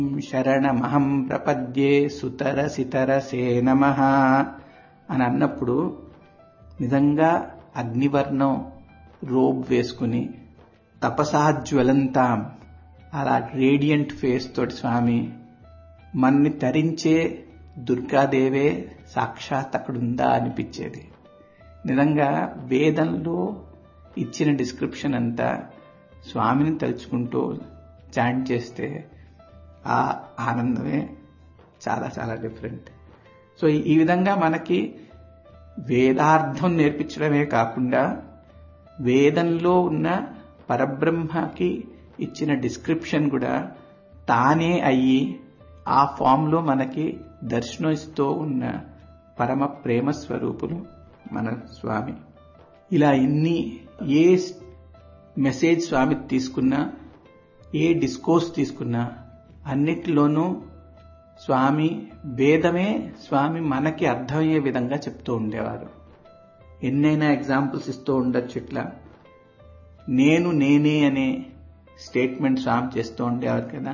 శరణమహం ప్రపద్యే సుతరసితరసే నమ అని అన్నప్పుడు నిజంగా అగ్నివర్ణం రోబ్ వేసుకుని తపసాజ్వలంతాం అలా రేడియంట్ ఫేస్ తోటి స్వామి మన్ని తరించే దుర్గాదేవే సాక్షాత్ అక్కడుందా అనిపించేది నిజంగా వేదంలో ఇచ్చిన డిస్క్రిప్షన్ అంతా స్వామిని తలుచుకుంటూ చాంట్ చేస్తే ఆ ఆనందమే చాలా చాలా డిఫరెంట్ సో ఈ విధంగా మనకి వేదార్థం నేర్పించడమే కాకుండా వేదంలో ఉన్న పరబ్రహ్మకి ఇచ్చిన డిస్క్రిప్షన్ కూడా తానే అయ్యి ఆ ఫామ్లో మనకి దర్శనమిస్తూ ఉన్న పరమ ప్రేమ స్వరూపులు మన స్వామి ఇలా ఇన్ని ఏ మెసేజ్ స్వామి తీసుకున్నా ఏ డిస్కోర్స్ తీసుకున్నా అన్నిటిలోనూ స్వామి వేదమే స్వామి మనకి అర్థమయ్యే విధంగా చెప్తూ ఉండేవారు ఎన్నైనా ఎగ్జాంపుల్స్ ఇస్తూ ఉండొచ్చు ఇట్లా నేను నేనే అనే స్టేట్మెంట్ స్వామి చేస్తూ ఉండేవారు కదా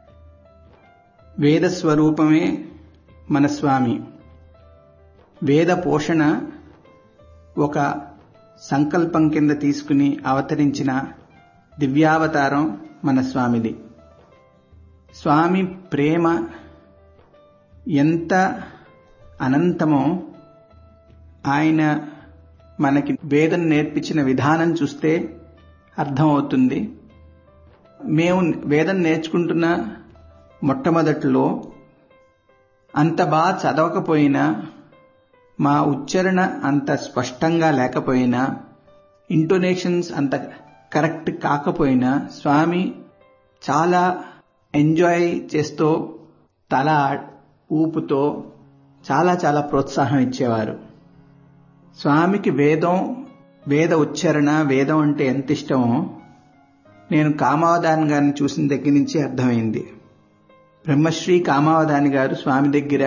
వేద స్వరూపమే మన స్వామి వేద పోషణ ఒక సంకల్పం కింద తీసుకుని అవతరించిన దివ్యావతారం మన స్వామిది స్వామి ప్రేమ ఎంత అనంతమో ఆయన మనకి వేదం నేర్పించిన విధానం చూస్తే అర్థమవుతుంది మేము వేదం నేర్చుకుంటున్న మొట్టమొదట్లో అంత బాగా చదవకపోయినా మా ఉచ్చారణ అంత స్పష్టంగా లేకపోయినా ఇంటోనేషన్స్ అంత కరెక్ట్ కాకపోయినా స్వామి చాలా ఎంజాయ్ చేస్తూ తల ఊపుతో చాలా చాలా ప్రోత్సాహం ఇచ్చేవారు స్వామికి వేదం వేద ఉచ్చారణ వేదం అంటే ఎంత ఇష్టమో నేను కామావధాన్ గారిని చూసిన దగ్గర నుంచి అర్థమైంది బ్రహ్మశ్రీ కామావధాని గారు స్వామి దగ్గర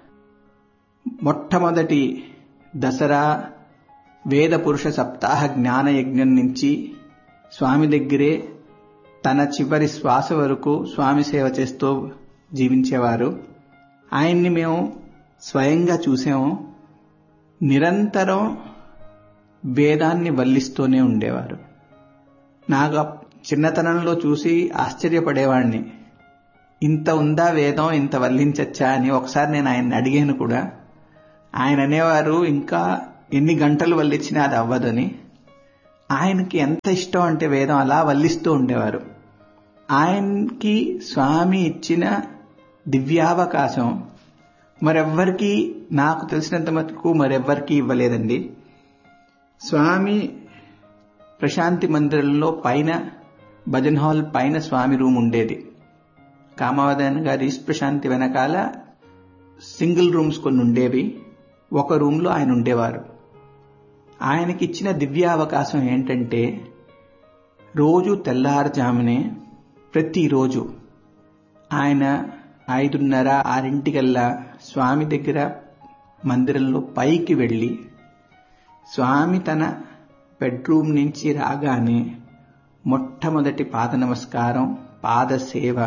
మొట్టమొదటి దసరా వేద పురుష సప్తాహ జ్ఞాన యజ్ఞం నుంచి స్వామి దగ్గరే తన చివరి శ్వాస వరకు స్వామి సేవ చేస్తూ జీవించేవారు ఆయన్ని మేము స్వయంగా చూసాము నిరంతరం వేదాన్ని వల్లిస్తూనే ఉండేవారు నాకు చిన్నతనంలో చూసి ఆశ్చర్యపడేవాడిని ఇంత ఉందా వేదం ఇంత వల్లించచ్చా అని ఒకసారి నేను ఆయన్ని అడిగాను కూడా ఆయన అనేవారు ఇంకా ఎన్ని గంటలు వల్లించినా అది అవ్వదని ఆయనకి ఎంత ఇష్టం అంటే వేదం అలా వల్లిస్తూ ఉండేవారు ఆయనకి స్వామి ఇచ్చిన దివ్యావకాశం మరెవ్వరికి నాకు తెలిసినంత మటుకు మరెవ్వరికి ఇవ్వలేదండి స్వామి ప్రశాంతి మందిరంలో పైన భజన్ హాల్ పైన స్వామి రూమ్ ఉండేది కామావధాన్ గారి ఈస్ట్ ప్రశాంతి వెనకాల సింగిల్ రూమ్స్ కొన్ని ఉండేవి ఒక రూమ్లో ఆయన ఉండేవారు ఆయనకి ఇచ్చిన దివ్య అవకాశం ఏంటంటే రోజు తెల్లారుజామునే ప్రతిరోజు ఆయన ఐదున్నర ఆరింటికల్లా స్వామి దగ్గర మందిరంలో పైకి వెళ్ళి స్వామి తన బెడ్రూమ్ నుంచి రాగానే మొట్టమొదటి పాద నమస్కారం పాద సేవ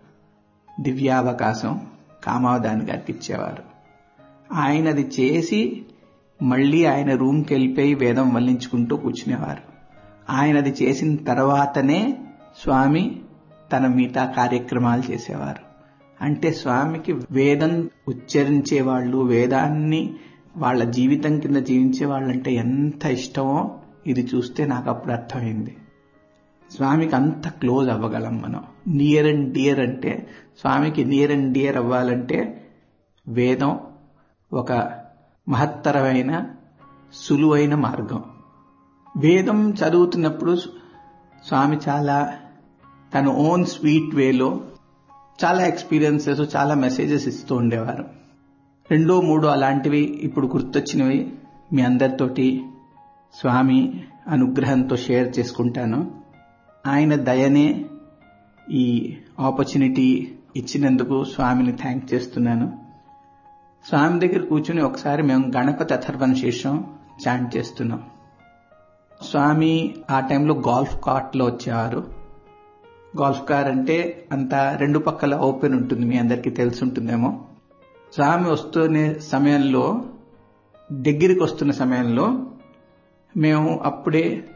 దివ్యావకాశం కామావధాని గారికి ఇచ్చేవారు ఆయనది చేసి మళ్ళీ ఆయన రూమ్కి వెళ్ళిపోయి వేదం వల్లించుకుంటూ కూర్చునేవారు ఆయనది చేసిన తర్వాతనే స్వామి తన మిగతా కార్యక్రమాలు చేసేవారు అంటే స్వామికి వేదం ఉచ్చరించే వాళ్ళు వేదాన్ని వాళ్ళ జీవితం కింద జీవించే వాళ్ళంటే ఎంత ఇష్టమో ఇది చూస్తే నాకు అప్పుడు అర్థమైంది స్వామికి అంత క్లోజ్ అవ్వగలం మనం నియర్ అండ్ డియర్ అంటే స్వామికి నియర్ అండ్ డియర్ అవ్వాలంటే వేదం ఒక మహత్తరమైన సులువైన మార్గం వేదం చదువుతున్నప్పుడు స్వామి చాలా తన ఓన్ స్వీట్ వేలో చాలా ఎక్స్పీరియన్సెస్ చాలా మెసేజెస్ ఇస్తూ ఉండేవారు రెండో మూడో అలాంటివి ఇప్పుడు గుర్తొచ్చినవి మీ అందరితోటి స్వామి అనుగ్రహంతో షేర్ చేసుకుంటాను ఆయన దయనే ఈ ఆపర్చునిటీ ఇచ్చినందుకు స్వామిని థ్యాంక్ చేస్తున్నాను స్వామి దగ్గర కూర్చుని ఒకసారి మేము గణపతి అథర్వణ శీర్షం చాంట్ చేస్తున్నాం స్వామి ఆ టైంలో గాల్ఫ్ కార్ట్లో వచ్చేవారు గోల్ఫ్ కార్ అంటే అంత రెండు పక్కల ఓపెన్ ఉంటుంది మీ అందరికీ తెలిసి ఉంటుందేమో స్వామి వస్తునే సమయంలో దగ్గరికి వస్తున్న సమయంలో మేము అప్పుడే